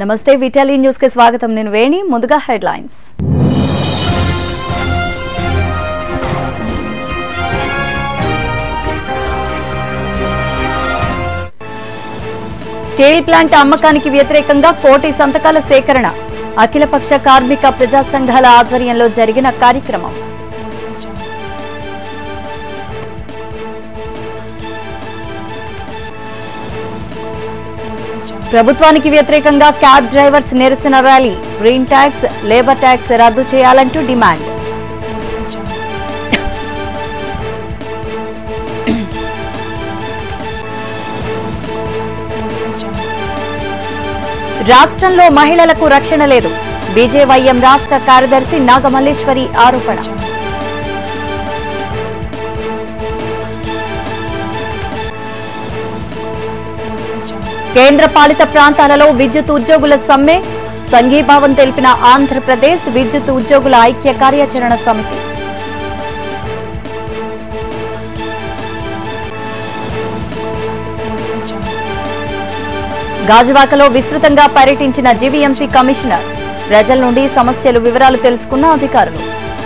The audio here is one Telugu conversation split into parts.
నమస్తే విటాలి న్యూస్ కి స్వాగతం నేను వేణి ముందుగా హెడ్లైన్స్ స్టీల్ ప్లాంట్ అమ్మకానికి వ్యతిరేకంగా కోటి సంతకాల సేకరణ అఖిలపక్ష కార్మిక ప్రజా సంఘాల ఆధ్వర్యంలో జరిగిన కార్యక్రమం ప్రభుత్వానికి వ్యతిరేకంగా క్యాబ్ డ్రైవర్స్ నిరసన rally green tax labour tax రద్దు చేయాలంటూ డిమాండ్ రాష్ట్రంలో మహిళలకు రక్షణ లేదు బీజేవైఎం రాష్ట్ర కార్యదర్శి నాగమల్లేశ్వరి ఆరోపణ కేంద్ర పాలిత ప్రాంతాలలో విద్యుత్ ఉద్యోగుల సమ్మె సంఘీభావం తెలిపిన ఆంధ్రప్రదేశ్ విద్యుత్ ఉద్యోగుల ఐక్య కార్యాచరణ సమితి గాజువాకలో విస్తృతంగా పర్యటించిన జీవీఎంసీ కమిషనర్ ప్రజల నుండి సమస్యలు వివరాలు తెలుసుకున్న అధికారులు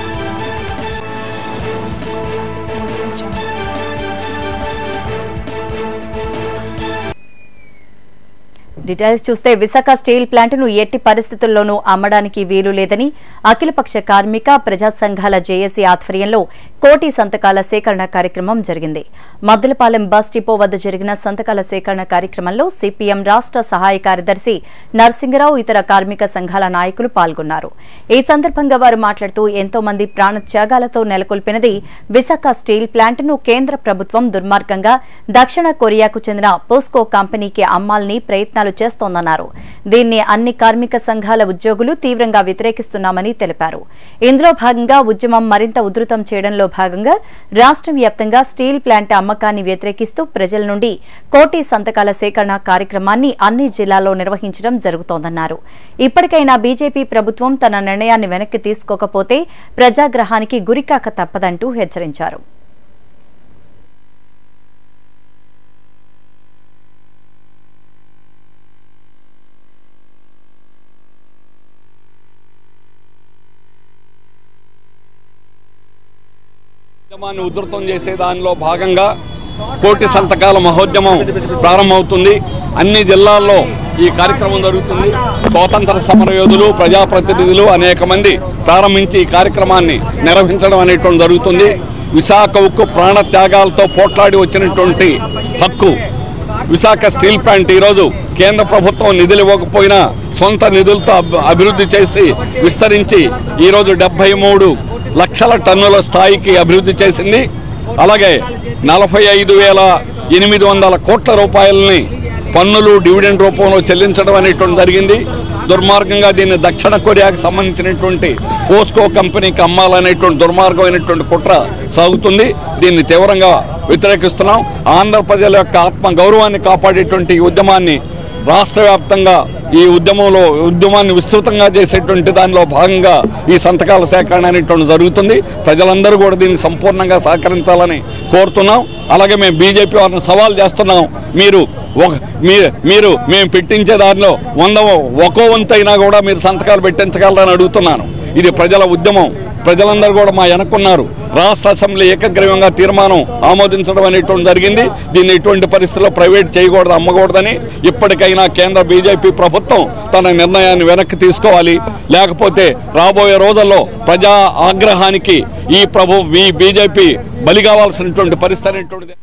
డీటెయిల్స్ చూస్తే విశాఖ స్టీల్ ప్లాంట్ను ఎట్టి పరిస్థితుల్లోనూ అమ్మడానికి వీలు లేదని అఖిలపక్ష కార్మిక ప్రజా సంఘాల జేఏసీ ఆధ్వర్యంలో కోటి సంతకాల సేకరణ కార్యక్రమం జరిగింది మద్దలపాలెం బస్ డిపో వద్ద జరిగిన సంతకాల సేకరణ కార్యక్రమంలో సిపిఎం రాష్ట్ర సహాయ కార్యదర్శి నరసింగరావు ఇతర కార్మిక సంఘాల నాయకులు పాల్గొన్నారు ఈ సందర్భంగా వారు మాట్లాడుతూ ఎంతో మంది ప్రాణ త్యాగాలతో నెలకొల్పినది విశాఖ స్టీల్ ప్లాంట్ను కేంద్ర ప్రభుత్వం దుర్మార్గంగా దక్షిణ కొరియాకు చెందిన పోస్కో కంపెనీకి అమ్మాలని ప్రయత్నాలు చేస్తోందన్నారు దీన్ని అన్ని కార్మిక సంఘాల ఉద్యోగులు తీవ్రంగా వ్యతిరేకిస్తున్నామని తెలిపారు ఇందులో భాగంగా ఉద్యమం మరింత ఉధృతం చేయడంలో భాగంగా రాష్ట్ర వ్యాప్తంగా స్టీల్ ప్లాంట్ అమ్మకాన్ని వ్యతిరేకిస్తూ ప్రజల నుండి కోటి సంతకాల సేకరణ కార్యక్రమాన్ని అన్ని జిల్లాల్లో నిర్వహించడం జరుగుతోందన్నారు ఇప్పటికైనా బీజేపీ ప్రభుత్వం తన నిర్ణయాన్ని వెనక్కి తీసుకోకపోతే ప్రజాగ్రహానికి గురికాక తప్పదంటూ హెచ్చరించారు ఉద్యమాన్ని ఉధృతం చేసే దానిలో భాగంగా కోటి సంతకాల మహోద్యమం ప్రారంభమవుతుంది అన్ని జిల్లాల్లో ఈ కార్యక్రమం జరుగుతుంది స్వాతంత్ర సమరయోధులు ప్రజాప్రతినిధులు అనేక మంది ప్రారంభించి ఈ కార్యక్రమాన్ని నిర్వహించడం అనేటువంటి జరుగుతుంది విశాఖ ఉక్కు ప్రాణ త్యాగాలతో పోట్లాడి వచ్చినటువంటి హక్కు విశాఖ స్టీల్ ప్లాంట్ ఈరోజు కేంద్ర ప్రభుత్వం నిధులు ఇవ్వకపోయినా సొంత నిధులతో అబ్- అభివృద్ధి చేసి విస్తరించి ఈరోజు డెబ్బై మూడు లక్షల టన్నుల స్థాయికి అభివృద్ధి చేసింది అలాగే నలభై ఐదు వేల ఎనిమిది వందల కోట్ల రూపాయలని పన్నులు డివిడెండ్ రూపంలో చెల్లించడం అనేటువంటి జరిగింది దుర్మార్గంగా దీన్ని దక్షిణ కొరియాకు సంబంధించినటువంటి పోస్కో కంపెనీకి అమ్మాలనేటువంటి దుర్మార్గమైనటువంటి కుట్ర సాగుతుంది దీన్ని తీవ్రంగా వ్యతిరేకిస్తున్నాం ఆంధ్ర ప్రజల యొక్క ఆత్మ గౌరవాన్ని కాపాడేటువంటి ఈ ఉద్యమాన్ని రాష్ట్ర వ్యాప్తంగా ఈ ఉద్యమంలో ఉద్యమాన్ని విస్తృతంగా చేసేటువంటి దానిలో భాగంగా ఈ సంతకాల సేకరణ అనేటువంటి జరుగుతుంది ప్రజలందరూ కూడా దీనికి సంపూర్ణంగా సహకరించాలని కోరుతున్నాం అలాగే మేము బీజేపీ వారిని సవాల్ చేస్తున్నాం మీరు ఒక మీరు మీరు మేము పెట్టించే దానిలో వంద ఒక్కో వంతైనా కూడా మీరు సంతకాలు పెట్టించగలరని అడుగుతున్నాను ఇది ప్రజల ఉద్యమం ప్రజలందరూ కూడా మా వెనక్కున్నారు రాష్ట్ర అసెంబ్లీ ఏకగ్రీవంగా తీర్మానం ఆమోదించడం అనేటువంటి జరిగింది దీన్ని ఎటువంటి పరిస్థితుల్లో ప్రైవేట్ చేయకూడదు అమ్మకూడదని ఇప్పటికైనా కేంద్ర బీజేపీ ప్రభుత్వం తన నిర్ణయాన్ని వెనక్కి తీసుకోవాలి లేకపోతే రాబోయే రోజుల్లో ప్రజా ఆగ్రహానికి ఈ ప్రభు ఈ బీజేపీ బలి కావాల్సినటువంటి పరిస్థితి అనేటువంటిది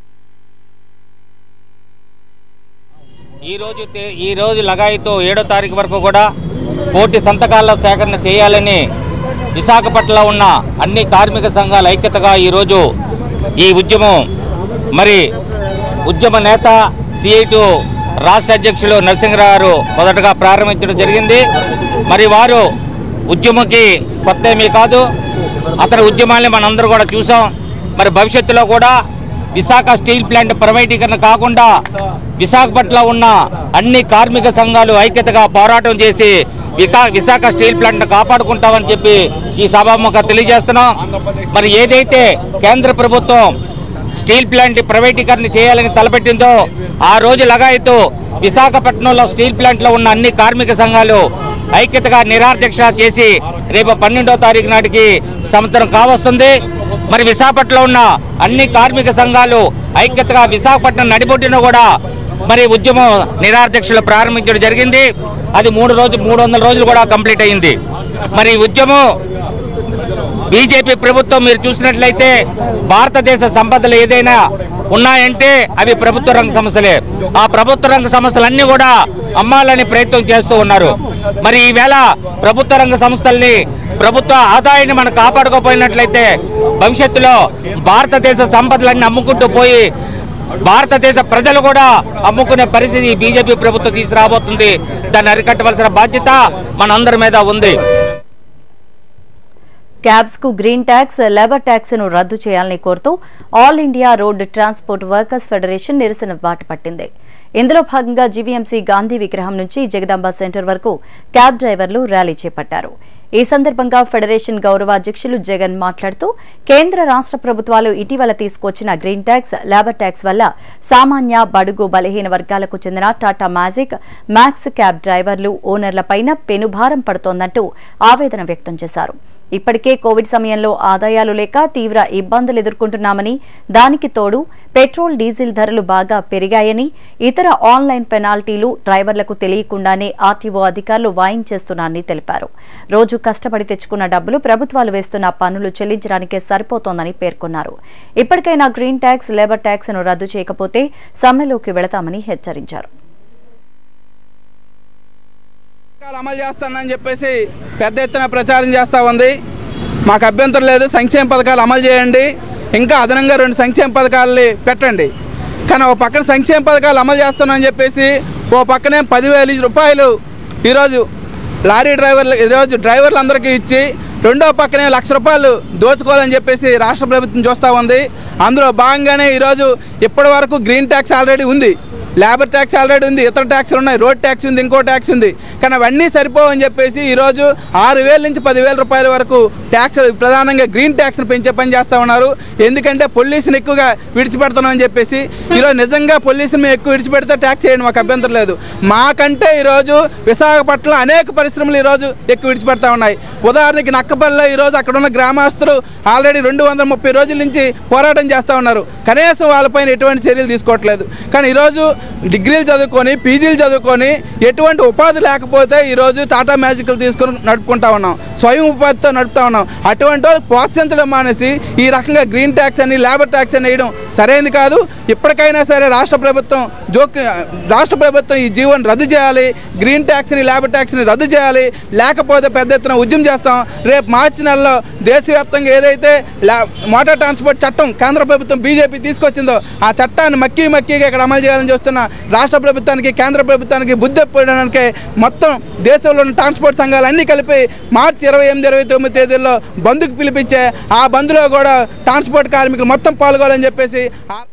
ఈ రోజు తే- ఈ రోజు లగాయితో ఏడో తారీఖు వరకు కూడా కోటి సంతకాల సేకరణ చేయాలని విశాఖపట్నంలో ఉన్న అన్ని కార్మిక సంఘాల ఐక్యతగా ఈరోజు ఈ ఉద్యమం మరి ఉద్యమ నేత సిఐటు రాష్ట్ర అధ్యక్షులు నరసింహరావు గారు మొదటగా ప్రారంభించడం జరిగింది మరి వారు ఉద్యమకి కొత్త ఏమీ కాదు అతని ఉద్యమాల్ని మనందరూ కూడా చూసాం మరి భవిష్యత్తులో కూడా విశాఖ స్టీల్ ప్లాంట్ ప్రైవేటీకరణ కాకుండా విశాఖపట్నంలో ఉన్న అన్ని కార్మిక సంఘాలు ఐక్యతగా పోరాటం చేసి వికా విశాఖ స్టీల్ ప్లాంట్ కాపాడుకుంటామని చెప్పి ఈ సభాముఖ తెలియజేస్తున్నాం మరి ఏదైతే కేంద్ర ప్రభుత్వం స్టీల్ ప్లాంట్ ప్రైవేటీకరణ చేయాలని తలపెట్టిందో ఆ రోజు లగాయితూ విశాఖపట్నంలో స్టీల్ ప్లాంట్లో ఉన్న అన్ని కార్మిక సంఘాలు ఐక్యతగా నిరాధ్యక్ష చేసి రేపు పన్నెండో తారీఖు నాటికి సంవత్సరం కావస్తుంది మరి విశాఖపట్నంలో ఉన్న అన్ని కార్మిక సంఘాలు ఐక్యతగా విశాఖపట్నం నడిబొడ్డున కూడా మరి ఉద్యమం నిరాధ్యక్షులు ప్రారంభించడం జరిగింది అది మూడు రోజులు మూడు వందల రోజులు కూడా కంప్లీట్ అయింది మరి ఈ ఉద్యమం బీజేపీ ప్రభుత్వం మీరు చూసినట్లయితే భారతదేశ సంపదలు ఏదైనా ఉన్నాయంటే అవి ప్రభుత్వ రంగ సంస్థలే ఆ ప్రభుత్వ రంగ సంస్థలన్నీ కూడా అమ్మాలని ప్రయత్నం చేస్తూ ఉన్నారు మరి ఈవేళ ప్రభుత్వ రంగ సంస్థల్ని ప్రభుత్వ ఆదాయాన్ని మనం కాపాడుకోపోయినట్లయితే భవిష్యత్తులో భారతదేశ సంపదలన్నీ అమ్ముకుంటూ పోయి భారతదేశ ప్రజలు కూడా అమ్ముకునే పరిస్థితి ఈ బీజేపీ ప్రభుత్వం తీసుకురాబోతుంది దాన్ని అరికట్టవలసిన బాధ్యత మనందరి మీద ఉంది క్యాబ్స్ కు గ్రీన్ ట్యాక్స్ లేబర్ ట్యాక్స్ ను రద్దు చేయాలని కోరుతూ all India road transport workers federation నిరసన బాట పట్టింది ఇందులో భాగంగా జీవీఎంసీ గాంధీ విగ్రహం నుంచి జగదాంబ సెంటర్ వరకు క్యాబ్ డ్రైవర్లు ర్యాలీ చేపట్టారు ఈ సందర్భంగా ఫెడరేషన్ గౌరవాధ్యక్షులు జగన్ మాట్లాడుతూ కేంద్ర రాష్ట్ర ప్రభుత్వాలు ఇటీవల తీసుకొచ్చిన గ్రీన్ ట్యాక్స్ లేబర్ ట్యాక్స్ వల్ల సామాన్య బడుగు బలహీన వర్గాలకు చెందిన టాటా మ్యాజిక్ మ్యాక్స్ క్యాబ్ డ్రైవర్లు ఓనర్లపైన పెనుభారం పడుతోందంటూ ఆవేదన వ్యక్తం చేశారు ఇప్పటికే కోవిడ్ సమయంలో ఆదాయాలు లేక తీవ్ర ఇబ్బందులు ఎదుర్కొంటున్నామని దానికి తోడు పెట్రోల్ డీజిల్ ధరలు బాగా పెరిగాయని ఇతర ఆన్లైన్ పెనాల్టీలు డ్రైవర్లకు తెలియకుండానే ఆర్టీఓ అధికారులు వాయించేస్తున్నారని తెలిపారు రోజు కష్టపడి తెచ్చుకున్న డబ్బులు ప్రభుత్వాలు వేస్తున్న పన్నులు చెల్లించడానికే సరిపోతోందని పేర్కొన్నారు ఇప్పటికైనా గ్రీన్ ట్యాక్స్ లేబర్ ట్యాక్స్ ను రద్దు చేయకపోతే సమ్మెలోకి వెళతామని హెచ్చరించారు పథకాలు అమలు చేస్తానని చెప్పేసి పెద్ద ఎత్తున ప్రచారం చేస్తూ ఉంది మాకు అభ్యంతరం లేదు సంక్షేమ పథకాలు అమలు చేయండి ఇంకా అదనంగా రెండు సంక్షేమ పథకాలని పెట్టండి కానీ ఓ పక్కన సంక్షేమ పథకాలు అమలు చేస్తున్నామని చెప్పేసి ఓ పక్కనే పదివేల రూపాయలు ఈరోజు లారీ డ్రైవర్లు ఈరోజు డ్రైవర్లందరికీ ఇచ్చి రెండో పక్కనే లక్ష రూపాయలు దోచుకోవాలని చెప్పేసి రాష్ట్ర ప్రభుత్వం చూస్తూ ఉంది అందులో భాగంగానే ఈరోజు ఇప్పటి వరకు గ్రీన్ ట్యాక్స్ ఆల్రెడీ ఉంది లేబర్ ట్యాక్స్ ఆల్రెడీ ఉంది ఇతర ట్యాక్స్లు ఉన్నాయి రోడ్ ట్యాక్స్ ఉంది ఇంకో ట్యాక్స్ ఉంది కానీ అవన్నీ సరిపోవని చెప్పేసి ఈరోజు ఆరు వేల నుంచి పదివేల రూపాయల వరకు ట్యాక్స్ ప్రధానంగా గ్రీన్ ట్యాక్స్ని పెంచే పని చేస్తూ ఉన్నారు ఎందుకంటే పొల్యూషన్ ఎక్కువగా విడిచిపెడుతున్నాం అని చెప్పేసి ఈరోజు నిజంగా పొల్యూషన్ మేము ఎక్కువ విడిచిపెడితే ట్యాక్స్ చేయండి మాకు అభ్యంతరం లేదు మాకంటే ఈరోజు విశాఖపట్నంలో అనేక పరిశ్రమలు ఈరోజు ఎక్కువ విడిచిపెడతా ఉన్నాయి ఉదాహరణకి నక్కపల్లిలో ఈరోజు అక్కడ ఉన్న గ్రామస్తులు ఆల్రెడీ రెండు వందల ముప్పై రోజుల నుంచి పోరాటం చేస్తూ ఉన్నారు కనీసం వాళ్ళపైన ఎటువంటి చర్యలు తీసుకోవట్లేదు కానీ ఈరోజు డిగ్రీలు చదువుకొని పీజీలు చదువుకొని ఎటువంటి ఉపాధి లేకపోతే ఈరోజు టాటా మ్యాజిక్లు తీసుకొని నడుపుకుంటా ఉన్నాం స్వయం ఉపాధితో నడుపుతా ఉన్నాం అటువంటి వాళ్ళు ప్రోత్సహించడం మానేసి ఈ రకంగా గ్రీన్ ట్యాక్స్ అని లేబర్ ట్యాక్స్ అని వేయడం సరైనది కాదు ఇప్పటికైనా సరే రాష్ట్ర ప్రభుత్వం జోక్య రాష్ట్ర ప్రభుత్వం ఈ జీవోని రద్దు చేయాలి గ్రీన్ ట్యాక్స్ని లేబర్ ట్యాక్స్ని రద్దు చేయాలి లేకపోతే పెద్ద ఎత్తున ఉద్యమం చేస్తాం రేపు మార్చి నెలలో దేశవ్యాప్తంగా ఏదైతే లా- మోటార్ ట్రాన్స్పోర్ట్ చట్టం కేంద్ర ప్రభుత్వం బీజేపీ తీసుకొచ్చిందో ఆ చట్టాన్ని మక్కి మక్కిగా ఇక్కడ అమలు చేయాలని చూస్తున్న రాష్ట్ర ప్రభుత్వానికి కేంద్ర ప్రభుత్వానికి బుద్ధి ఎప్పడానికి మొత్తం దేశంలో ఉన్న ట్రాన్స్పోర్ట్ సంఘాలన్నీ కలిపి మార్చి ఇరవై ఎనిమిది ఇరవై తొమ్మిది తేదీల్లో బంద్కు పిలిపించే ఆ బంద్లో కూడా ట్రాన్స్పోర్ట్ కార్మికులు మొత్తం పాల్గొనాలని చెప్పేసి ఆ-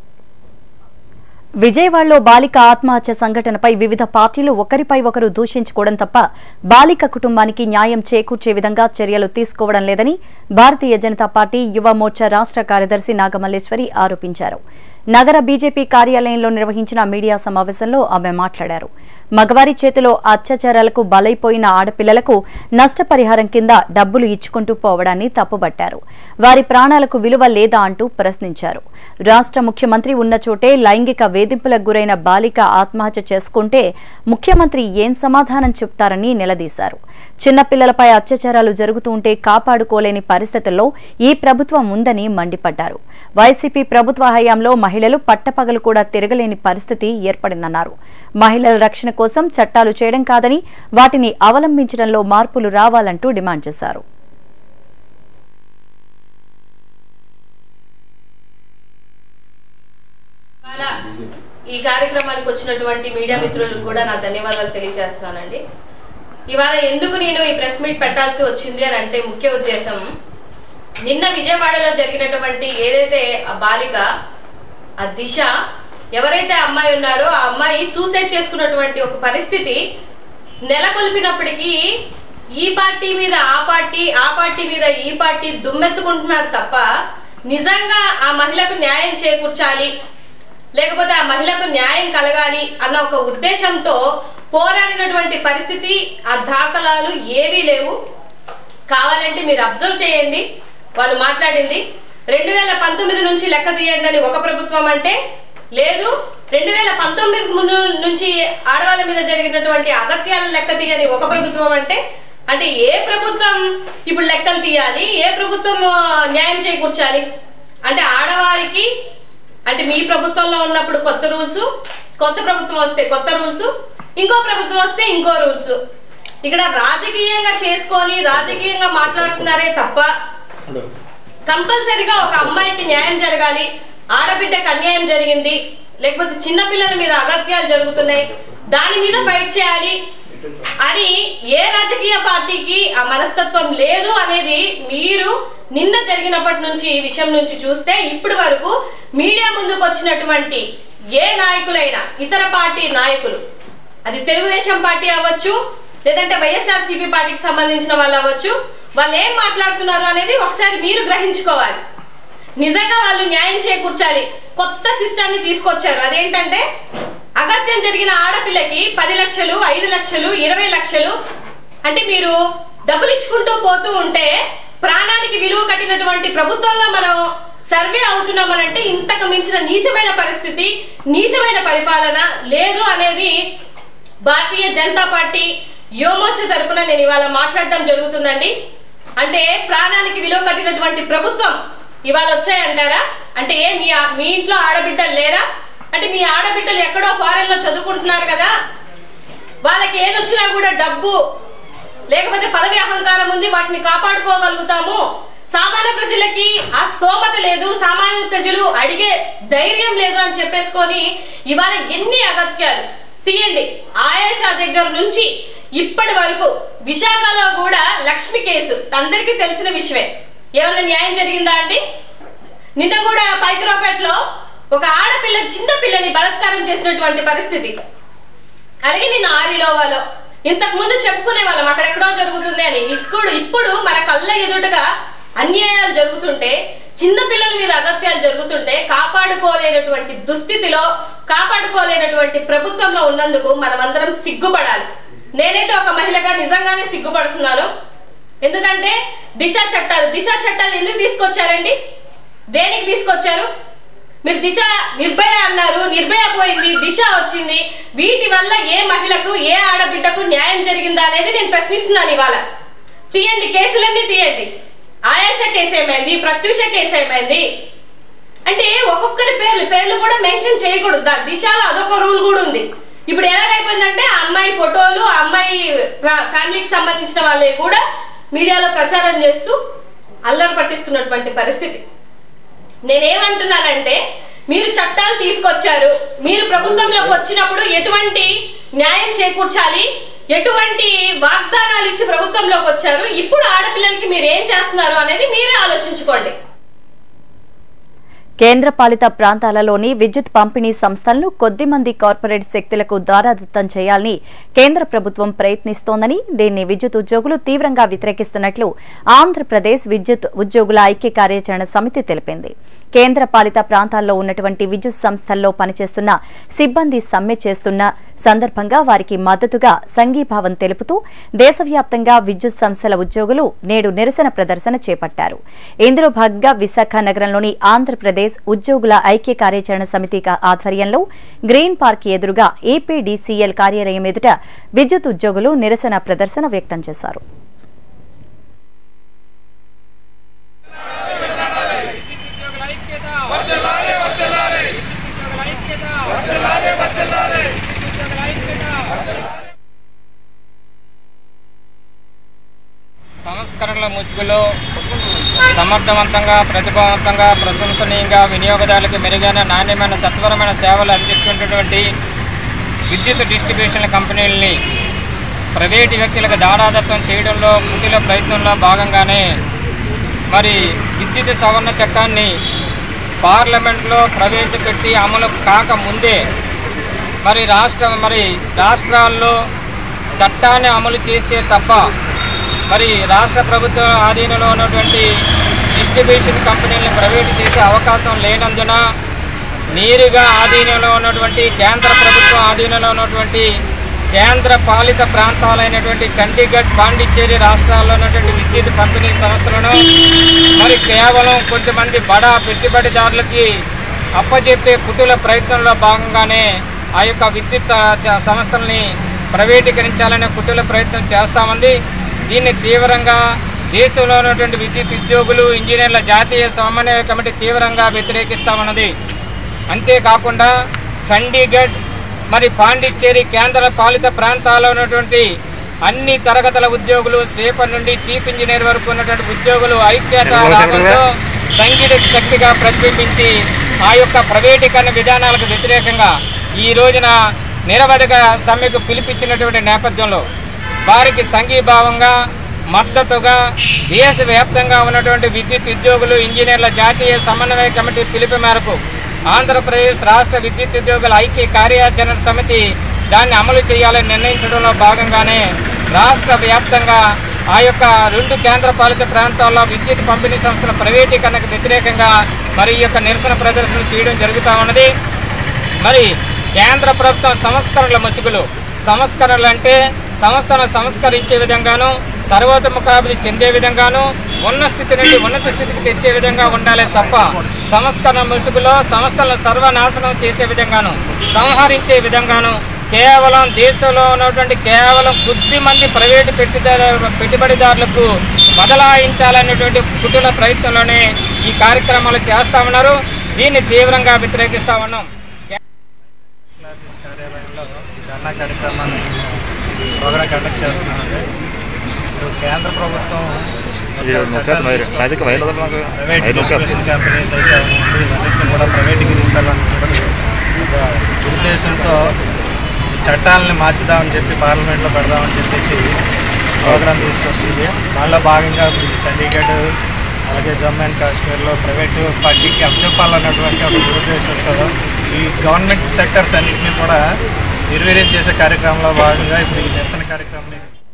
విజయవాడలో బాలిక ఆత్మహత్య సంఘటనపై వివిధ పార్టీలు ఒకరిపై ఒకరు దూషించుకోవడం తప్ప బాలిక కుటుంబానికి న్యాయం చేకూర్చే విధంగా చర్యలు తీసుకోవడం లేదని భారతీయ జనతా పార్టీ యువ మోర్చా రాష్ట్ర కార్యదర్శి నాగమల్లేశ్వరి ఆరోపించారు నగర బీజేపీ కార్యాలయంలో నిర్వహించిన మీడియా సమావేశంలో ఆమె మాట్లాడారు మగవారి చేతిలో అత్యాచారాలకు బలైపోయిన ఆడపిల్లలకు నష్టపరిహారం కింద డబ్బులు ఇచ్చుకుంటూ పోవడాన్ని తప్పుబట్టారు వారి ప్రాణాలకు విలువ లేదా అంటూ ప్రశ్నించారు రాష్ట్ర ముఖ్యమంత్రి ఉన్న చోటే లైంగిక వేధింపులకు గురైన బాలిక ఆత్మహత్య చేసుకుంటే ముఖ్యమంత్రి ఏం సమాధానం చెప్తారని నిలదీశారు చిన్నపిల్లలపై అత్యాచారాలు జరుగుతూ ఉంటే కాపాడుకోలేని పరిస్థితుల్లో ఈ ప్రభుత్వం ఉందని మండిపడ్డారు వైసీపీ ప్రభుత్వ హయాంలో మహిళలు పట్టపగలు కూడా తిరగలేని పరిస్థితి ఏర్పడిందన్నారు మహిళల రక్షణ కోసం చట్టాలు చేయడం కాదని వాటిని అవలంబించడంలో మార్పులు రావాలంటూ డిమాండ్ చేశారు ఇవాళ ఈ కార్యక్రమానికి వచ్చినటువంటి మీడియా మిత్రులకు కూడా నా ధన్యవాదాలు తెలియజేస్తున్నానండి ఇవాళ ఎందుకు నేను ఈ ప్రెస్ మీట్ పెట్టాల్సి వచ్చింది అని అంటే ముఖ్య ఉద్దేశం నిన్న విజయవాడలో జరిగినటువంటి ఏదైతే ఆ బాలిక ఆ దిశ ఎవరైతే అమ్మాయి ఉన్నారో ఆ అమ్మాయి సూసైడ్ చేసుకున్నటువంటి ఒక పరిస్థితి నెలకొల్పినప్పటికీ ఈ పార్టీ మీద ఆ పార్టీ ఆ పార్టీ మీద ఈ పార్టీ దుమ్మెత్తుకుంటున్నారు తప్ప నిజంగా ఆ మహిళకు న్యాయం చేకూర్చాలి లేకపోతే ఆ మహిళకు న్యాయం కలగాలి అన్న ఒక ఉద్దేశంతో పోరాడినటువంటి పరిస్థితి ఆ దాఖలాలు ఏవీ లేవు కావాలంటే మీరు అబ్జర్వ్ చేయండి వాళ్ళు మాట్లాడింది రెండు వేల పంతొమ్మిది నుంచి లెక్క తీయండి అని ఒక ప్రభుత్వం అంటే లేదు రెండు వేల పంతొమ్మిది ముందు నుంచి ఆడవాళ్ళ మీద జరిగినటువంటి అగత్యాలను లెక్క తీయని ఒక ప్రభుత్వం అంటే అంటే ఏ ప్రభుత్వం ఇప్పుడు లెక్కలు తీయాలి ఏ ప్రభుత్వం ఆ, న్యాయం చేకూర్చాలి అంటే ఆడవారికి అంటే మీ ప్రభుత్వంలో ఉన్నప్పుడు కొత్త రూల్స్ కొత్త ప్రభుత్వం వస్తే కొత్త రూల్స్ ఇంకో ప్రభుత్వం వస్తే ఇంకో రూల్స్ ఇక్కడ రాజకీయంగా చేసుకొని రాజకీయంగా మాట్లాడుతున్నారే తప్ప కంపల్సరిగా ఒక అమ్మాయికి న్యాయం జరగాలి ఆడబిడ్డకు అన్యాయం జరిగింది లేకపోతే చిన్న పిల్లల మీద అగత్యాలు జరుగుతున్నాయి దాని మీద ఫైట్ చేయాలి అని ఏ రాజకీయ పార్టీకి ఆ మనస్తత్వం లేదు అనేది మీరు నిన్న జరిగినప్పటి నుంచి ఈ విషయం నుంచి చూస్తే ఇప్పటి వరకు మీడియా ముందుకు వచ్చినటువంటి ఏ నాయకులైనా ఇతర పార్టీ నాయకులు అది తెలుగుదేశం పార్టీ అవ్వచ్చు లేదంటే వైఎస్ఆర్ సిపి పార్టీకి సంబంధించిన వాళ్ళు అవ్వచ్చు వాళ్ళు ఏం మాట్లాడుతున్నారు అనేది ఒకసారి మీరు గ్రహించుకోవాలి నిజంగా వాళ్ళు న్యాయం చేకూర్చాలి కొత్త సిస్టాన్ని తీసుకొచ్చారు అదేంటంటే అగత్యం జరిగిన ఆడపిల్లకి పది లక్షలు ఐదు లక్షలు ఇరవై లక్షలు అంటే మీరు డబ్బులు ఇచ్చుకుంటూ పోతూ ఉంటే ప్రాణానికి విలువ కట్టినటువంటి ప్రభుత్వంలో మనం సర్వే అవుతున్నామనంటే ఇంతకు మించిన నీచమైన పరిస్థితి నీచమైన పరిపాలన లేదు అనేది భారతీయ జనతా పార్టీ యోమోచ తరపున నేను ఇవాళ మాట్లాడడం జరుగుతుందండి అంటే ప్రాణానికి విలువ కట్టినటువంటి ప్రభుత్వం ఇవాళ వచ్చాయంటారా అంటే ఏ మీ మీ ఇంట్లో ఆడబిడ్డలు లేరా అంటే మీ ఆడబిడ్డలు ఎక్కడో ఫారెన్ లో చదువుకుంటున్నారు కదా వాళ్ళకి ఏదొచ్చినా కూడా డబ్బు లేకపోతే పదవి అహంకారం ఉంది వాటిని కాపాడుకోగలుగుతాము సామాన్య ప్రజలకి ఆ స్తోమత లేదు సామాన్య ప్రజలు అడిగే ధైర్యం లేదు అని చెప్పేసుకొని ఇవాళ ఎన్ని అగత్యాలు తీయండి ఆయేషా దగ్గర నుంచి ఇప్పటి వరకు విశాఖలో కూడా లక్ష్మి కేసు అందరికీ తెలిసిన విషయమే ఏమైనా న్యాయం జరిగిందా అండి నిన్న కూడా పైకరాపేటలో ఒక ఆడపిల్ల చిన్న పిల్లని బలాత్కారం చేసినటువంటి పరిస్థితి అలాగే నిన్న ఆరిలోవాలో ఇంతకు ముందు చెప్పుకునే వాళ్ళం అక్కడెక్కడో జరుగుతుంది అని ఇప్పుడు ఇప్పుడు మన కళ్ళ ఎదుటగా అన్యాయాలు జరుగుతుంటే చిన్న పిల్లల మీద అగత్యాలు జరుగుతుంటే కాపాడుకోలేనటువంటి దుస్థితిలో కాపాడుకోలేనటువంటి ప్రభుత్వంలో ఉన్నందుకు మనమందరం సిగ్గుపడాలి నేనైతే ఒక మహిళగా నిజంగానే సిగ్గుపడుతున్నాను ఎందుకంటే దిశ చట్టాలు దిశ చట్టాలు ఎందుకు తీసుకొచ్చారండి దేనికి తీసుకొచ్చారు మీరు దిశ నిర్భయ అన్నారు నిర్భయ పోయింది దిశ వచ్చింది వీటి వల్ల ఏ మహిళకు ఏ ఆడబిడ్డకు న్యాయం జరిగిందా అనేది నేను ప్రశ్నిస్తున్నాను ఇవాళ తీయండి కేసులన్నీ తీయండి ఆయాష కేసు ఏమైంది ప్రత్యూష కేసు ఏమైంది అంటే ఒక్కొక్కరి పేర్లు పేర్లు కూడా మెన్షన్ చేయకూడదు దా- దిశలో అదొక రూల్ కూడా ఉంది ఇప్పుడు ఎలాగైపోయిందంటే ఆ అమ్మాయి ఫోటోలు ఆ అమ్మాయి ఫ్యా- ఫ్యామిలీకి సంబంధించిన వాళ్ళే కూడా మీడియాలో ప్రచారం చేస్తూ అల్లరి పట్టిస్తున్నటువంటి పరిస్థితి నేనేమంటున్నానంటే మీరు చట్టాలు తీసుకొచ్చారు మీరు ప్రభుత్వంలోకి వచ్చినప్పుడు ఎటువంటి న్యాయం చేకూర్చాలి ఎటువంటి వాగ్దానాలు ఇచ్చి ప్రభుత్వంలోకి వచ్చారు ఇప్పుడు ఆడపిల్లలకి మీరు ఏం చేస్తున్నారు అనేది మీరే ఆలోచించుకోండి కేంద్ర పాలిత ప్రాంతాలలోని విద్యుత్ పంపిణీ సంస్థలను కొద్ది మంది కార్పొరేట్ శక్తులకు దారాదత్తం చేయాలని కేంద్ర ప్రభుత్వం ప్రయత్నిస్తోందని దీన్ని విద్యుత్ ఉద్యోగులు తీవ్రంగా వ్యతిరేకిస్తున్నట్లు ఆంధ్రప్రదేశ్ విద్యుత్ ఉద్యోగుల ఐక్య కార్యాచరణ సమితి తెలిపింది కేంద్ర పాలిత ప్రాంతాల్లో ఉన్నటువంటి విద్యుత్ సంస్థల్లో పనిచేస్తున్న సిబ్బంది సమ్మె చేస్తున్న సందర్భంగా వారికి మద్దతుగా సంఘీభావం తెలుపుతూ దేశవ్యాప్తంగా విద్యుత్ సంస్థల ఉద్యోగులు నేడు నిరసన ప్రదర్శన చేపట్టారు ఇందులో భాగంగా విశాఖ నగరంలోని ఆంధ్రప్రదేశ్ ఉద్యోగుల ఐక్య కార్యాచరణ సమితి కా- ఆధ్వర్యంలో గ్రీన్ పార్క్ ఎదురుగా ఏపీడీసీఎల్ కార్యాలయం ఎదుట విద్యుత్ ఉద్యోగులు నిరసన ప్రదర్శన వ్యక్తం చేశారు సంస్కరణల ముసుగులో సమర్థవంతంగా ప్రతిభావంతంగా ప్రశంసనీయంగా వినియోగదారులకు మెరుగైన నాణ్యమైన సత్వరమైన సేవలు అందిస్తున్నటువంటి విద్యుత్ డిస్ట్రిబ్యూషన్ కంపెనీలని ప్రైవేటు వ్యక్తులకు దారాదత్వం చేయడంలో పూర్తిలో ప్రయత్నంలో భాగంగానే మరి విద్యుత్ సవరణ చట్టాన్ని పార్లమెంట్లో ప్రవేశపెట్టి అమలు కాకముందే మరి రాష్ట్ర మరి రాష్ట్రాల్లో చట్టాన్ని అమలు చేస్తే తప్ప మరి రాష్ట్ర ప్రభుత్వం ఆధీనంలో ఉన్నటువంటి డిస్ట్రిబ్యూషన్ కంపెనీలను ప్రైవేటు చేసే అవకాశం లేనందున నేరుగా ఆధీనంలో ఉన్నటువంటి కేంద్ర ప్రభుత్వం ఆధీనంలో ఉన్నటువంటి కేంద్ర పాలిత ప్రాంతాలైనటువంటి చండీగఢ్ పాండిచ్చేరి రాష్ట్రాల్లో ఉన్నటువంటి విద్యుత్ పంపిణీ సంస్థలను మరి కేవలం కొంతమంది బడా పెట్టుబడిదారులకి అప్పజెప్పే కుటుల ప్రయత్నంలో భాగంగానే ఆ యొక్క విద్యుత్ స- చ- సంస్థల్ని ప్రైవేటీకరించాలనే కుటుల ప్రయత్నం చేస్తామంది దీన్ని తీవ్రంగా దేశంలో ఉన్నటువంటి విద్యుత్ ఉద్యోగులు ఇంజనీర్ల జాతీయ సమన్వయ కమిటీ తీవ్రంగా వ్యతిరేకిస్తామన్నది అంతేకాకుండా చండీగఢ్ మరి పాండిచ్చేరి కేంద్ర పాలిత ప్రాంతాల్లో ఉన్నటువంటి అన్ని తరగతుల ఉద్యోగులు స్వీపర్ నుండి చీఫ్ ఇంజనీర్ వరకు ఉన్నటువంటి ఉద్యోగులు ఐక్యత రాగంతో సంగీత శక్తిగా ప్రతిబింబించి ఆ యొక్క ప్రైవేటీకరణ విధానాలకు వ్యతిరేకంగా ఈ రోజున నిరవధిక సమ్మెకు పిలిపించినటువంటి నేపథ్యంలో వారికి సంఘీభావంగా మద్దతుగా దేశవ్యాప్తంగా ఉన్నటువంటి విద్యుత్ ఉద్యోగులు ఇంజనీర్ల జాతీయ సమన్వయ కమిటీ పిలుపు మేరకు ఆంధ్రప్రదేశ్ రాష్ట్ర విద్యుత్ ఉద్యోగుల ఐక్య కార్యాచరణ సమితి దాన్ని అమలు చేయాలని నిర్ణయించడంలో భాగంగానే రాష్ట్ర వ్యాప్తంగా ఆ యొక్క రెండు కేంద్ర పాలిత ప్రాంతాల్లో విద్యుత్ పంపిణీ సంస్థల ప్రైవేటీకరణకు వ్యతిరేకంగా మరి ఈ యొక్క నిరసన ప్రదర్శనలు చేయడం జరుగుతూ ఉన్నది మరి కేంద్ర ప్రభుత్వం సంస్కరణల ముసుగులు సంస్కరణలు అంటే సంస్థలను సంస్కరించే విధంగాను సర్వోత్తముఖాభివృద్ధి చెందే విధంగాను ఉన్న స్థితి నుండి ఉన్నత స్థితికి తెచ్చే విధంగా ఉండాలి తప్ప సంస్కరణ ముసుగులో సంస్థలను సర్వనాశనం చేసే విధంగాను సంహరించే విధంగాను కేవలం దేశంలో ఉన్నటువంటి కేవలం కొద్ది మంది ప్రైవేటు పెట్టుబడి పెట్టుబడిదారులకు బదలాయించాలనేటువంటి కుటుంబ ప్రయత్నంలోనే ఈ కార్యక్రమాలు చేస్తా ఉన్నారు దీన్ని తీవ్రంగా వ్యతిరేకిస్తా ఉన్నాం ఆఫీస్ కార్యాలయంలో ఈ ధర్నా కార్యక్రమాన్ని ప్రోగ్రాం కండక్ట్ చేస్తున్నామండి ఇప్పుడు కేంద్ర ప్రభుత్వం ఒక చట్టాన్ని తీసుకొస్తుంది. ప్రైవేట్ డిస్ట్రిబ్యూషన్ కంపెనీస్ అయితే ఉంది ఇవన్నింటినీ కూడా ప్రైవేటీకరించాలనుకుంటుంది ఒక ఉద్దేశంతో ఈ చట్టాలని మార్చుదామని చెప్పి పార్లమెంట్లో పెడదామని చెప్పేసి ప్రోగ్రాం తీసుకొస్తుంది దానిలో భాగంగా ఇప్పుడు చండీగఢ్ అలాగే జమ్మూ అండ్ కాశ్మీర్లో ప్రైవేటు పార్టీకి అప్పచెప్పాలన్నటువంటి ఒక దురుద్దేశంతో ఈ గవర్నమెంట్ సెక్టర్స్ అన్నింటినీ కూడా నిర్వీర్యం చేసే కార్యక్రమంలో భాగంగా ఇప్పుడు ఈ నిరసన కార్యక్రమం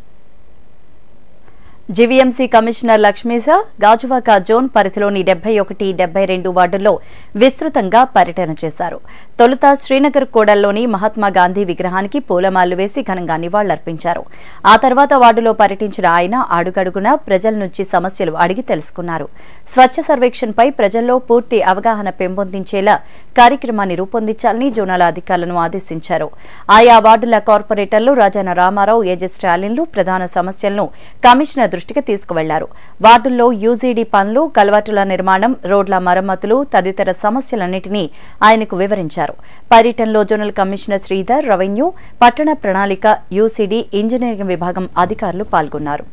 జీవీఎంసీ కమిషనర్ లక్ష్మీస గాజువాక జోన్ పరిధిలోని డెబ్బై ఒకటి డెబ్బై రెండు వార్డుల్లో విస్తృతంగా పర్యటన చేశారు తొలుత శ్రీనగర్ కూడల్లోని మహాత్మా గాంధీ విగ్రహానికి పూలమాలలు వేసి ఘనంగా నివాళులర్పించారు ఆ తర్వాత వార్డులో పర్యటించిన ఆయన అడుగడుగునా ప్రజల నుంచి సమస్యలు అడిగి తెలుసుకున్నారు స్వచ్ఛ సర్వేక్షణపై ప్రజల్లో పూర్తి అవగాహన పెంపొందించేలా కార్యక్రమాన్ని రూపొందించాలని జోనల్ అధికారులను ఆదేశించారు ఆయా వార్డుల కార్పొరేటర్లు రాజాన రామారావు ఏజెస్ స్టాలిన్లు ప్రధాన సమస్యలను కమిషనర్ దృష్టికి తీసుకువెళ్లారు వార్డుల్లో యూజీడీ పనులు కలవాటుల నిర్మాణం రోడ్ల మరమ్మతులు తదితర సమస్యలన్నింటినీ ఆయనకు వివరించారు పర్యటనలో జోనల్ కమిషనర్ శ్రీధర్ రెవెన్యూ పట్టణ ప్రణాళిక యూసీడీ ఇంజనీరింగ్ విభాగం అధికారులు పాల్గొన్నారు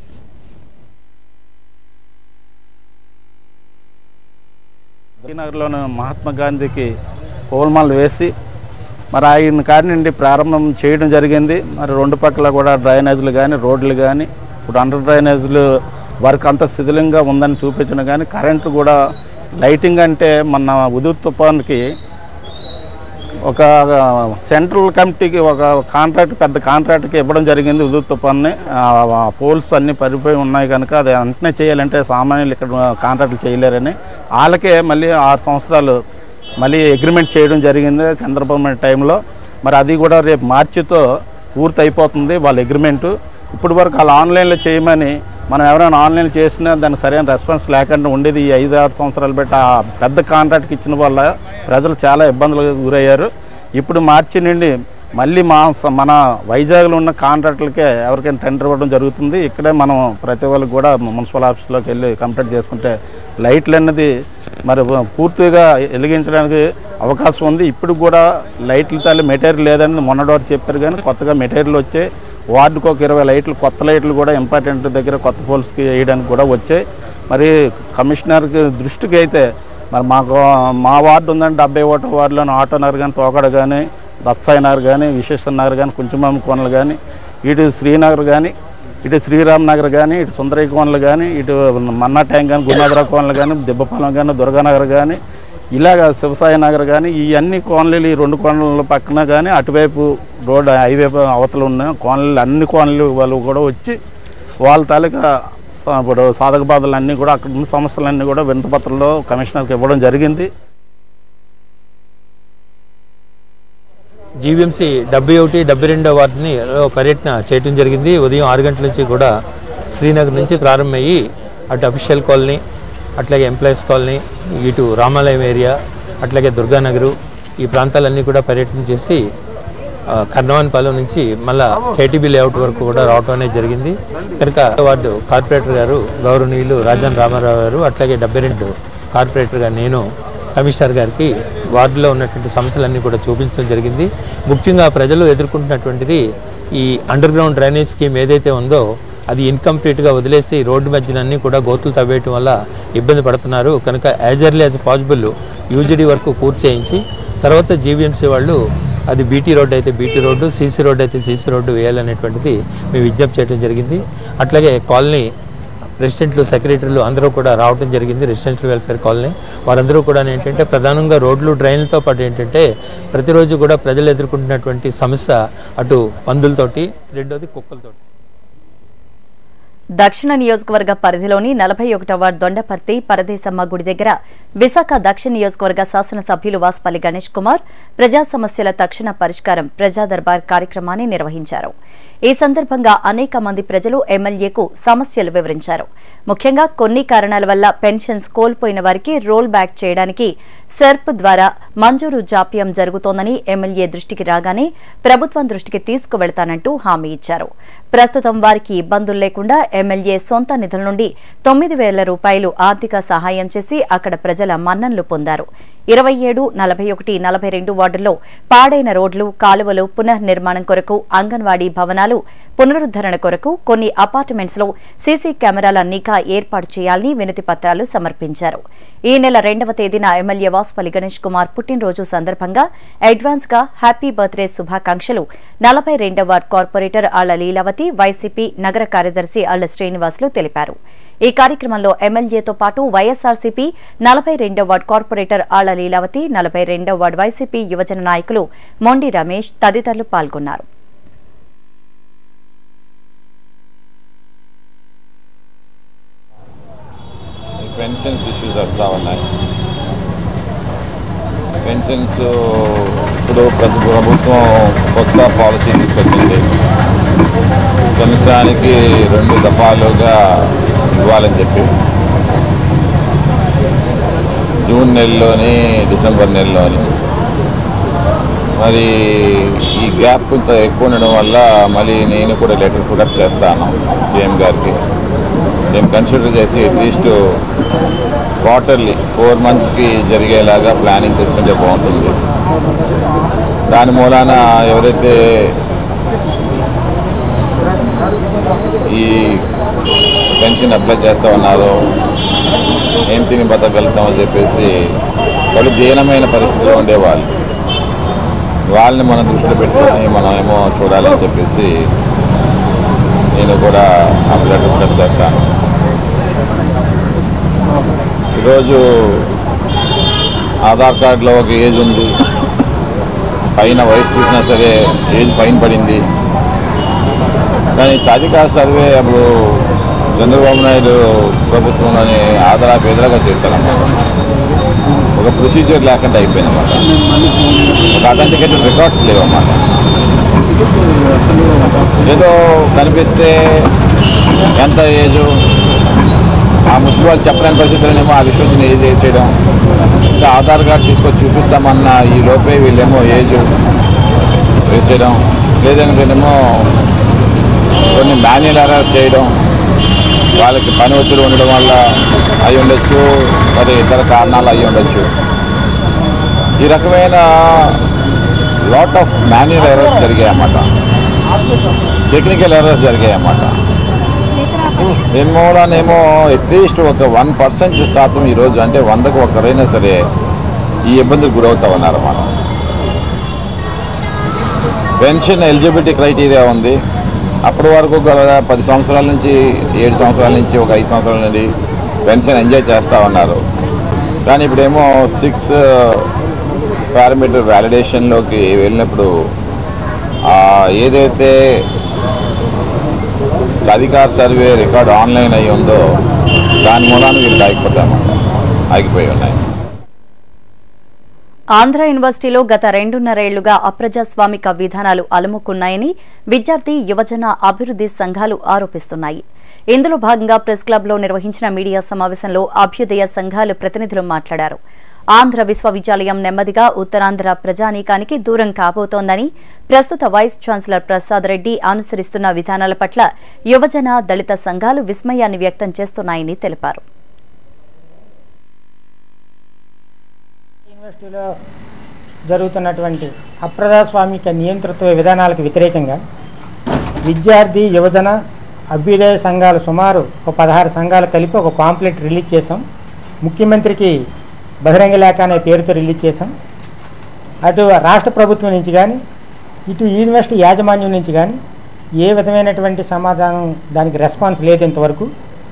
శ్రీనగర్లోని మహాత్మా గాంధీకి పూలమాలలు వేసి మరి ఆయన కాడి నుండి ప్రారంభం చేయడం జరిగింది మరి రెండు పక్కల కూడా డ్రైనేజీలు కానీ రోడ్లు కానీ ఇప్పుడు అండర్ డ్రైనేజీలు వర్క్ అంత శిథిలంగా ఉందని చూపించడం కానీ కరెంటు కూడా లైటింగ్ అంటే మన ఉదురు తుఫాన్కి ఒక సెంట్రల్ కమిటీకి ఒక కాంట్రాక్ట్ పెద్ద కాంట్రాక్ట్కి ఇవ్వడం జరిగింది ఉదురు తుఫాన్ని పోల్స్ అన్నీ పడిపోయి ఉన్నాయి కనుక అది వెంటనే చేయాలంటే సామాన్యులు ఇక్కడ కాంట్రాక్ట్లు చేయలేరని వాళ్ళకే మళ్ళీ ఆరు సంవత్సరాలు మళ్ళీ అగ్రిమెంట్ చేయడం జరిగింది చంద్రబాబు నాయుడు టైంలో మరి అది కూడా రేపు మార్చితో పూర్తి అయిపోతుంది వాళ్ళ అగ్రిమెంటు ఇప్పుడు వరకు వాళ్ళు ఆన్లైన్లో చేయమని మనం ఎవరైనా ఆన్లైన్ చేసినా దానికి సరైన రెస్పాన్స్ లేకుండా ఉండేది ఈ ఐదు ఆరు సంవత్సరాలు బట్టి ఆ పెద్ద కాంట్రాక్ట్కి ఇచ్చిన వల్ల ప్రజలు చాలా ఇబ్బందులకు గురయ్యారు ఇప్పుడు మార్చి నుండి మళ్ళీ మా స- మన వైజాగ్లో ఉన్న కాంట్రాక్టులకే ఎవరికైనా టెండర్ ఇవ్వడం జరుగుతుంది ఇక్కడే మనం ప్రతి వాళ్ళకి కూడా మున్సిపల్ ఆఫీస్లోకి వెళ్ళి కంప్లీట్ చేసుకుంటే లైట్లు అన్నది మరి పూర్తిగా వెలిగించడానికి అవకాశం ఉంది ఇప్పుడు కూడా లైట్ల తల్లి మెటీరియల్ లేదని మొన్నటి వరకు చెప్పారు కానీ కొత్తగా మెటీరియల్ వచ్చాయి వార్డుకు ఒక ఇరవై లైట్లు కొత్త లైట్లు కూడా ఇంపార్టెంట్ దగ్గర కొత్త పోల్స్కి వేయడానికి కూడా వచ్చాయి మరి కమిషనర్కి దృష్టికి అయితే మరి మాకు మా వార్డు ఉందంటే డెబ్బై ఒకటో వార్డులోని ఆటో నగర్ కానీ తోకడ కానీ దత్సాయి నగర్ కానీ విశ్వేశ్వర నగర్ కానీ కుంచుమామ కోనలు కానీ ఇటు శ్రీనగర్ కానీ ఇటు శ్రీరామ్ నగర్ కానీ ఇటు సుందరయ్య కోనలు కానీ ఇటు మన్నా ట్యాంక్ కానీ గురునాథరావు కోనలు కానీ దిబ్బపాలెం కానీ దుర్గానగర్ కానీ ఇలాగ శివసాయి నగర్ కానీ ఈ అన్ని కోనలు ఈ రెండు కోనల పక్కన కానీ అటువైపు రోడ్ హైవే అవతల ఉన్న కోనలు అన్ని కోనలు వాళ్ళు కూడా వచ్చి వాళ్ళ తాలూకా స- ఇప్పుడు సాధక బాధలు అన్నీ కూడా అక్కడ ఉన్న సమస్యలన్నీ కూడా వినతిపత్రంలో కమిషనర్కి ఇవ్వడం జరిగింది జీవీఎంసీ డెబ్బై ఒకటి డెబ్బై రెండో వార్డుని లో పర్యటన చేయటం జరిగింది ఉదయం ఆరు గంటల నుంచి కూడా శ్రీనగర్ నుంచి ప్రారంభమయ్యి అటు అఫీషియల్ కాలనీ అట్లాగే ఎంప్లాయీస్ కాలనీ ఇటు రామాలయం ఏరియా అట్లాగే దుర్గానగరు ఈ ప్రాంతాలన్నీ కూడా పర్యటన చేసి ఆ, కర్నవానిపాలెం నుంచి మళ్ళా కేటీబీ లేఅవుట్ వరకు కూడా రావటం అనేది జరిగింది కనుక వార్డు కార్పొరేటర్ గారు గౌరవనీయులు రాజాన్ రామారావు గారు అట్లాగే డెబ్బై రెండు కార్పొరేటర్గా నేను కమిషనర్ గారికి వార్డులో ఉన్నటువంటి సమస్యలన్నీ కూడా చూపించడం జరిగింది ముఖ్యంగా ప్రజలు ఎదుర్కొంటున్నటువంటిది ఈ అండర్ గ్రౌండ్ డ్రైనేజ్ స్కీమ్ ఏదైతే ఉందో అది ఇన్కంప్లీట్గా వదిలేసి రోడ్డు మధ్యన అన్నీ కూడా గోతులు తవ్వేయటం వల్ల ఇబ్బంది పడుతున్నారు కనుక as early as possible UGD వరకు పూర్తి చేయించి తర్వాత జీవీఎంసీ వాళ్ళు అది బీటీ రోడ్డు అయితే బీటీ రోడ్డు సీసీ రోడ్డు అయితే సీసీ రోడ్డు వేయాలనేటువంటిది మేము విజ్ఞప్తి చేయడం జరిగింది అట్లాగే కాలనీ రెసిడెంట్లు సెక్రటరీలు అందరూ కూడా రావడం జరిగింది రెసిడెన్షియల్ వెల్ఫేర్ కాలనీ వారందరూ కూడా ఏంటంటే ప్రధానంగా రోడ్లు డ్రైన్లతో పాటు ఏంటంటే ప్రతిరోజు కూడా ప్రజలు ఎదుర్కొంటున్నటువంటి సమస్య అటు పందులతోటి రెండోది కుక్కలతోటి దక్షిణ నియోజకవర్గ పరిధిలోని నలభై ఒకటవ దొండపర్తి పరదేశమ్మ గుడి దగ్గర విశాఖ దక్షిణ నియోజకవర్గ శాసనసభ్యులు వాస్పల్లి గణేష్ కుమార్ ప్రజా సమస్యల తక్షణ పరిష్కారం ప్రజా దర్బార్ కార్యక్రమాన్ని నిర్వహించారు ఈ సందర్భంగా అనేక మంది ప్రజలు ఎమ్మెల్యేకు సమస్యలు వివరించారు ముఖ్యంగా కొన్ని కారణాల వల్ల పెన్షన్స్ కోల్పోయిన వారికి రోల్ బ్యాక్ చేయడానికి సెర్ప్ ద్వారా మంజూరు జాప్యం జరుగుతోందని ఎమ్మెల్యే దృష్టికి రాగానే ప్రభుత్వం దృష్టికి తీసుకువెళతానంటూ హామీ ఇచ్చారు ప్రస్తుతం వారికి ఇబ్బందులు లేకుండా ఎమ్మెల్యే సొంత నిధుల నుండి తొమ్మిది వేల రూపాయలు ఆర్థిక సహాయం చేసి అక్కడ ప్రజల మన్ననలు పొందారు ఇరవై ఏడు నలభై ఒకటి నలభై రెండు వార్డుల్లో పాడైన రోడ్లు కాలువలు పునర్నిర్మాణం కొరకు అంగన్వాడీ భవనాలు పునరుద్దరణ కొరకు కొన్ని అపార్ట్మెంట్స్ లో సీసీ కెమెరాల నిఘా ఏర్పాటు చేయాలని వినతి పత్రాలు సమర్పించారు ఈ నెల రెండవ తేదీన ఎమ్మెల్యే వాస్పల్లి గణేష్ కుమార్ పుట్టినరోజు సందర్భంగా అడ్వాన్స్ గా హ్యాపీ బర్త్డే శుభాకాంక్షలు నలభై రెండవ ward corporator Alla Leelavathi YCP నగర కార్యదర్శి ఆళ్ల శ్రీనివాసులు తెలిపారు ఈ కార్యక్రమంలో ఎమ్మెల్యేతో పాటు వైఎస్ఆర్సీపీ నలభై రెండవ వార్డ్ కార్పొరేటర్ ఆళ్ల లీలావతి నలభై రెండవ వార్డ్ వైసీపీ యువజన నాయకులు మొండి రమేష్ తదితరులు పాల్గొన్నారు పెన్షన్స్ ఇష్యూస్ వస్తూ ఉన్నాయి పెన్షన్స్ ఇప్పుడు ప్రతి ప్రభుత్వం కొత్త పాలసీ తీసుకొచ్చింది సంవత్సరానికి రెండు దఫాలుగా ఇవ్వాలని చెప్పి జూన్ నెలలోని డిసెంబర్ నెలలోని మరి ఈ గ్యాప్ కొంత ఎక్కువ ఉండడం వల్ల మళ్ళీ నేను కూడా లెటర్ కూడా చేస్తాను సీఎం గారికి నేను కన్సిడర్ చేసి అట్లీస్ట్ క్వార్టర్లీ ఫోర్ మంత్స్కి జరిగేలాగా ప్లానింగ్ చేసుకుంటే బాగుంటుంది దాని మూలాన ఎవరైతే ఈ పెన్షన్ అప్లై చేస్తూ ఉన్నారో ఏం తిని బతకగలుగుతామని చెప్పేసి వాళ్ళు దీనమైన పరిస్థితిలో ఉండేవాళ్ళు వాళ్ళని మనం దృష్టిలో పెట్టుకొని మనం ఏమో చూడాలని చెప్పేసి నేను కూడా ఆ లెటర్ కూడా చేస్తాను ఈరోజు ఆధార్ కార్డులో ఒక ఏజ్ ఉంది పైన వయసు చూసినా సరే ఏజ్ పైన పడింది కానీ సాధికార సర్వే అప్పుడు చంద్రబాబు నాయుడు ప్రభుత్వంలోని ఆధార బెదరగా చేశారన్నమాట ఒక ప్రొసీజర్ లేకుండా అయిపోయింది అన్నమాట ఒక అథెంటికేటెడ్ రికార్డ్స్ లేవు అన్నమాట ఏదో కనిపిస్తే ఎంత ఏజు ఆ ముసలి వాళ్ళు చెప్పలేని పరిస్థితుల్లోనేమో ఆ విషయం ఏజ్ వేసేయడం ఇంకా ఆధార్ కార్డు తీసుకొచ్చి చూపిస్తామన్న ఈ లోపే వీళ్ళేమో ఏజ్ వేసేయడం లేదంటేనేమో కొన్ని మాన్యువల్ ఎర్రర్స్ చేయడం వాళ్ళకి పని ఒత్తిడి ఉండడం వల్ల అయి ఉండొచ్చు మరి ఇతర కారణాలు అయి ఉండొచ్చు ఈ రకమైన లాట్ ఆఫ్ మాన్యువల్ ఎర్రర్స్ జరిగాయి అన్నమాట టెక్నికల్ ఎర్రర్స్ జరిగాయి అన్నమాట దీని మూలనేమో అట్లీస్ట్ ఒక వన్ పర్సెంట్ శాతం ఈరోజు అంటే వందకు ఒకరైనా సరే ఈ ఇబ్బందులకు గురవుతా ఉన్నారన్నమాట పెన్షన్ ఎలిజిబిలిటీ క్రైటీరియా ఉంది అప్పటి వరకు గల పది సంవత్సరాల నుంచి ఏడు సంవత్సరాల నుంచి ఒక ఐదు సంవత్సరాల నుండి పెన్షన్ ఎంజాయ్ చేస్తూ ఉన్నారు కానీ ఇప్పుడేమో సిక్స్ పారామీటర్ వ్యాలిడేషన్లోకి వెళ్ళినప్పుడు ఆ, ఏదైతే అధికార సర్వే రికార్డ్ ఆన్లైన్ అయి ఉందో దాని మూలాన వీళ్ళు ఆగిపోతామన్నమాట ఆగిపోయి ఉన్నాయి ఆంధ్ర యూనివర్సిటీలో గత రెండున్నరేళ్లుగా అప్రజాస్వామిక విధానాలు అలుముకున్నాయని విద్యార్థి యువజన అభివృద్ది సంఘాలు ఆరోపిస్తున్నాయి ఇందులో భాగంగా ప్రెస్ క్లబ్లో నిర్వహించిన మీడియా సమావేశంలో అభ్యుదయ సంఘాల ప్రతినిధులు మాట్లాడారు ఆంధ్ర విశ్వవిద్యాలయం నెమ్మదిగా ఉత్తరాంధ్ర ప్రజానీకానికి దూరం కాబోతోందని ప్రస్తుత వైస్ ఛాన్సలర్ ప్రసాద్ రెడ్డి అనుసరిస్తున్న విధానాల పట్ల యువజన దళిత సంఘాలు విస్మయాన్ని వ్యక్తం చేస్తున్నాయని తెలిపారు యూనివర్సిటీలో జరుగుతున్నటువంటి అప్రజాస్వామిక నియంతృత్వ విధానాలకు వ్యతిరేకంగా విద్యార్థి యువజన అభ్యుదయ సంఘాలు సుమారు ఒక పదహారు సంఘాలు కలిపి ఒక పాంప్లెట్ రిలీజ్ చేశాం ముఖ్యమంత్రికి బహిరంగ లేఖ అనే పేరుతో రిలీజ్ చేశాం అటు రాష్ట్ర ప్రభుత్వం నుంచి కానీ ఇటు యూనివర్సిటీ యాజమాన్యం నుంచి కానీ ఏ విధమైనటువంటి సమాధానం దానికి రెస్పాన్స్ లేదు ఇంతవరకు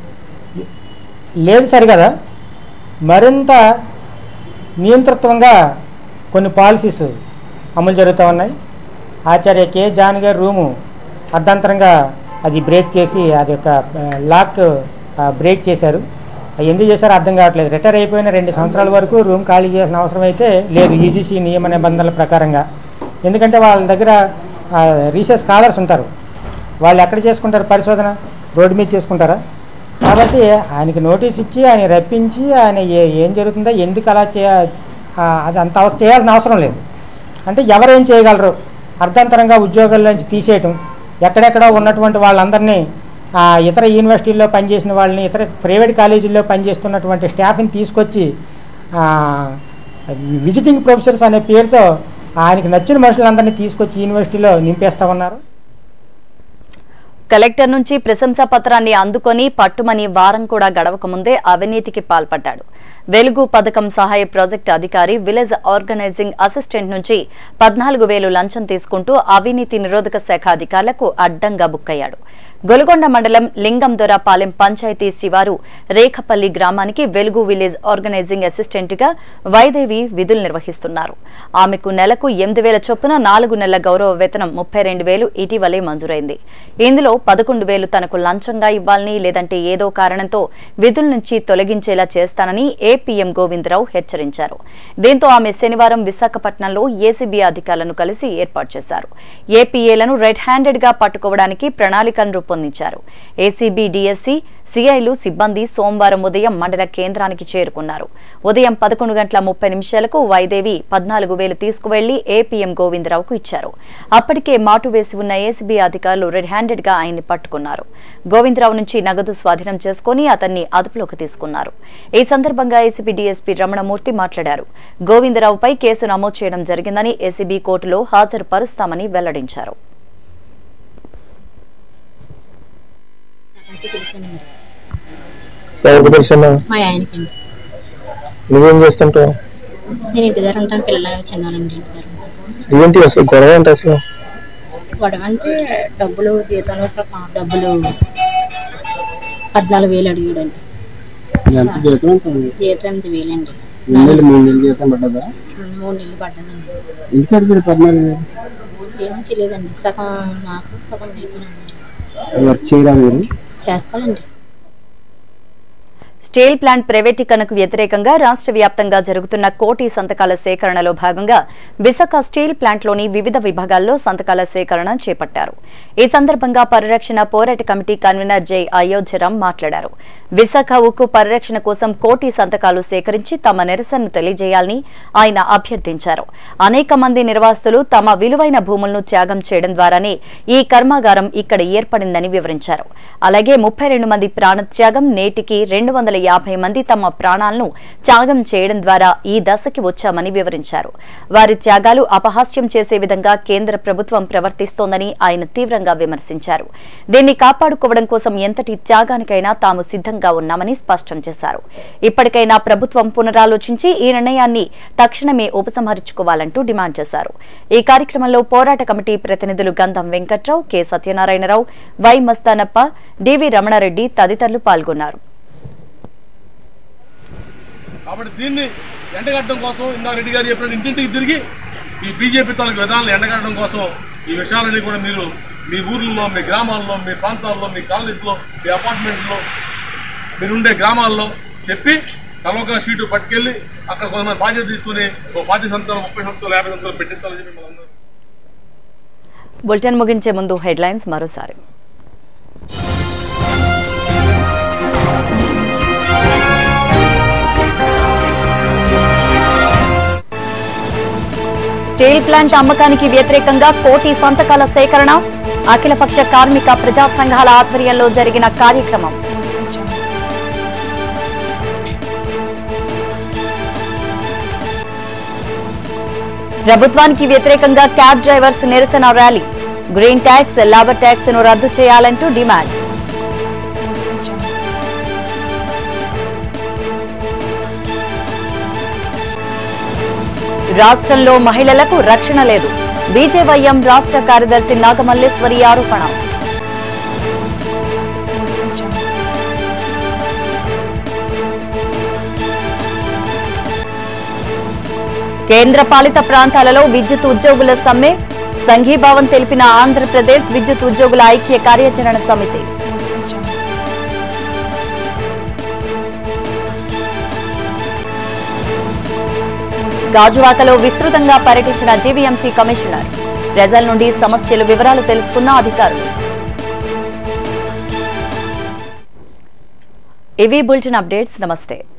లేదు సరిగదా మరింత నియంతృత్వంగా కొన్ని పాలసీస్ అమలు జరుగుతూ ఉన్నాయి ఆచార్య కె జాన్ గారి రూము అర్ధాంతరంగా అది బ్రేక్ చేసి అది ఒక లాక్ బ్రేక్ చేశారు అది ఎందుకు చేశారో అర్థం కావట్లేదు రిటైర్ అయిపోయిన రెండు సంవత్సరాల వరకు రూమ్ ఖాళీ చేయాల్సిన అవసరం అయితే లేదు యూజీసీ నియమ నిబంధనల ప్రకారంగా ఎందుకంటే వాళ్ళ దగ్గర రీసెర్చ్ స్కాలర్స్ ఉంటారు వాళ్ళు ఎక్కడ చేసుకుంటారు పరిశోధన రోడ్డు మీద చేసుకుంటారా కాబట్టి ఆయనకి నోటీస్ ఇచ్చి ఆయన రప్పించి ఆయన ఏ- ఏం జరుగుతుందో ఎందుకు అలా చే ఆ, అది అంత అవ- చేయాల్సిన అవసరం లేదు అంటే ఎవరేం చేయగలరు అర్ధాంతరంగా ఉద్యోగాల నుంచి తీసేయటం ఎక్కడెక్కడో ఉన్నటువంటి వాళ్ళందరినీ ఆ, ఇతర యూనివర్సిటీల్లో పనిచేసిన వాళ్ళని ఇతర ప్రైవేట్ కాలేజీల్లో పనిచేస్తున్నటువంటి స్టాఫ్ని తీసుకొచ్చి ఆ, విజిటింగ్ ప్రొఫెసర్స్ అనే పేరుతో ఆయనకి నచ్చిన మనుషులందరినీ తీసుకొచ్చి యూనివర్సిటీలో నింపేస్తా ఉన్నారు కలెక్టర్ నుంచి ప్రశంసా పత్రాన్ని అందుకొని పట్టుమని వారం కూడా గడవక ముందే అవినీతికి పాల్పడ్డాడు వెలుగు పథకం సహాయ ప్రాజెక్టు అధికారి విలేజ్ ఆర్గనైజింగ్ అసిస్టెంట్ నుంచి పద్నాలుగు వేలు లంచం తీసుకుంటూ అవినీతి నిరోధక శాఖ అధికారులకు అడ్డంగా బుక్కయ్యాడు గొలుగొండ మండలం లింగందొరపాలెం పంచాయతీ శివారు రేఖపల్లి గ్రామానికి వెలుగు విలేజ్ ఆర్గనైజింగ్ అసిస్టెంట్ గా వైదేవి విధులు నిర్వహిస్తున్నారు ఆమెకు నెలకు ఎనిమిది వేల చొప్పున నాలుగు నెలల గౌరవ వేతనం ముప్పై రెండు వేలు ఇటీవలే మంజూరైంది ఇందులో పదకొండు వేలు తనకు లంచంగా ఇవ్వాలని లేదంటే ఏదో కారణంతో విధుల నుంచి తొలగించేలా చేస్తానని ఏపీఎం గోవిందరావు హెచ్చరించారు దీంతో ఆమె శనివారం విశాఖపట్నంలో ఏసీబీ అధికారులను కలిసి ఏర్పాటు చేశారు ఏపీఏలను రెడ్ హ్యాండెడ్ గా పట్టుకోవడానికి ప్రణాళికను రూపొందించారు ఏసీబీ డీఎస్సీ సిఐలు సిబ్బంది సోమవారం ఉదయం మండల కేంద్రానికి చేరుకున్నారు ఉదయం పదకొండు గంటల ముప్పై నిమిషాలకు వైదేవి పద్నాలుగు వేలు తీసుకువెళ్లి ఏపీఎం గోవిందరావుకు ఇచ్చారు అప్పటికే మాటు వేసి ఉన్న ఏసీబీ అధికారులు రెడ్ హ్యాండెడ్ గా ఆయన్ని పట్టుకున్నారు గోవిందరావు నుంచి నగదు స్వాధీనం చేసుకుని అతన్ని అదుపులోకి తీసుకున్నారు ఈ సందర్భంగా ఏసీబీ డీఎస్పీ రమణమూర్తి మాట్లాడారు గోవిందరావుపై కేసు నమోదు చేయడం జరిగిందని ఏసీబీ కోర్టులో హాజరుపరుస్తామని వెల్లడించారు అంటే తెలుసండి మరి ఎవరికి తెలుసన్నా మా ఆయనకండి నువ్వేం చేస్తుంటావు నేను ఇంటి దగ్గర ఉంటాను పిల్లలు చిన్నారండి ఇంటి దగ్గర ఉంటాను. ఏంటి అసలు గొడవ ఏంటి అసలు గొడవ అంటే డబ్బులు జీతంలో ప్రకా- డబ్బులు పద్నాలుగు వేలు అడిగాడండి ఎంత జీతం ఎంత ఉంది? జీతం ఎనిమిది వేలండి రెండు నెలలు మూడు నెలలు జీతం పడ్డదా రెండు మూడు నెలలు పడ్డదండి ఎందుకు అడిగాడు పద్నాలుగు వేలు ఏమీ తెలియదండి సగం నాకు సగం మీకు వర్క్ చేయరా మీరు చేస్తానండి స్టీల్ ప్లాంట్ ప్రైవేటీకరణకు వ్యతిరేకంగా రాష్ట్ర వ్యాప్తంగా జరుగుతున్న కోటి సంతకాల సేకరణలో భాగంగా విశాఖ స్టీల్ ప్లాంట్లోని వివిధ విభాగాల్లో సంతకాల సేకరణ చేపట్టారు ఈ సందర్భంగా పరిరక్షణ పోరాట కమిటీ కన్వీనర్ జై అయోధ్యరాం మాట్లాడారు విశాఖ ఉక్కు పరిరక్షణ కోసం కోటి సంతకాలు సేకరించి తమ నిరసనను తెలియజేయాలని ఆయన అభ్యర్థించారు అనేక మంది నిర్వాసితులు తమ విలువైన భూములను త్యాగం చేయడం ద్వారానే ఈ కర్మాగారం ఇక్కడ ఏర్పడిందని వివరించారు అలాగే ముప్పై రెండు మంది ప్రాణత్యాగం నేటికి రెండు వందల యాభై మంది తమ ప్రాణాలను త్యాగం చేయడం ద్వారా ఈ దశకి వచ్చామని వివరించారు వారి త్యాగాలు అపహాస్యం చేసే విధంగా కేంద్ర ప్రభుత్వం ప్రవర్తిస్తోందని ఆయన తీవ్రంగా విమర్శించారు దీన్ని కాపాడుకోవడం కోసం ఎంతటి త్యాగానికైనా తాము సిద్ధంగా ఉన్నామని స్పష్టం చేశారు ఇప్పటికైనా ప్రభుత్వం పునరాలోచించి ఈ నిర్ణయాన్ని తక్షణమే ఉపసంహరించుకోవాలంటూ డిమాండ్ చేశారు ఈ కార్యక్రమంలో పోరాట కమిటీ ప్రతినిధులు Gandham Venkatrao K Satyanarayanarao Y Mastanappa DV Ramanareddy తదితరులు పాల్గొన్నారు కాబట్టి దీన్ని ఎండగట్టడం కోసం ఇందాక రెడ్డి గారు చెప్పినట్టు ఇంటింటికి తిరిగి ఈ బీజేపీ తాలూకు విధానాలు ఎండగట్టడం కోసం ఈ విషయాలన్నీ కూడా మీరు మీ ఊర్లలో మీ గ్రామాల్లో మీ ప్రాంతాల్లో మీ కాలేజీలో మీ అపార్ట్మెంట్లో మీరుండే గ్రామాల్లో చెప్పి కలవక షీటు పట్టుకెళ్ళి అక్కడ కొంతమంది బాధ్యత తీసుకుని ఒక పాతి సంవత్సరాలు ముప్పై సంవత్సరాలు యాభై సంవత్సరాలు పెట్టించాలని చెప్పి మిమ్మల్ని అందరూ బులెటిన్ ముగించే ముందు హెడ్లైన్స్ మరోసారి స్టీల్ ప్లాంట్ అమ్మకానికి వ్యతిరేకంగా కోటి సంతకాల సేకరణ అఖిలపక్ష కార్మిక ప్రజా సంఘాల ఆధ్వర్యంలో జరిగిన కార్యక్రమం ప్రభుత్వానికి వ్యతిరేకంగా క్యాబ్ డ్రైవర్స్ నిరసన rally green tax labour tax ను రద్దు చేయాలంటూ డిమాండ్ రాష్ట్రంలో మహిళలకు రక్షణ లేదు బీజేవైఎం రాష్ట్ర కార్యదర్శి నాగమల్లేశ్వరి ఆరోపణ కేంద్ర పాలిత ప్రాంతాలలో విద్యుత్ ఉద్యోగుల సమ్మె సంఘీభావం తెలిపిన ఆంధ్రప్రదేశ్ విద్యుత్ ఉద్యోగుల ఐక్య కార్యాచరణ సమితి గాజువాకలో విస్తృతంగా పర్యటించిన జీవీఎంసీ కమిషనర్ ప్రజల నుండి సమస్యలు వివరాలు తెలుసుకున్న అధికారులు ఇవి బులెటిన్ అప్డేట్స్ నమస్తే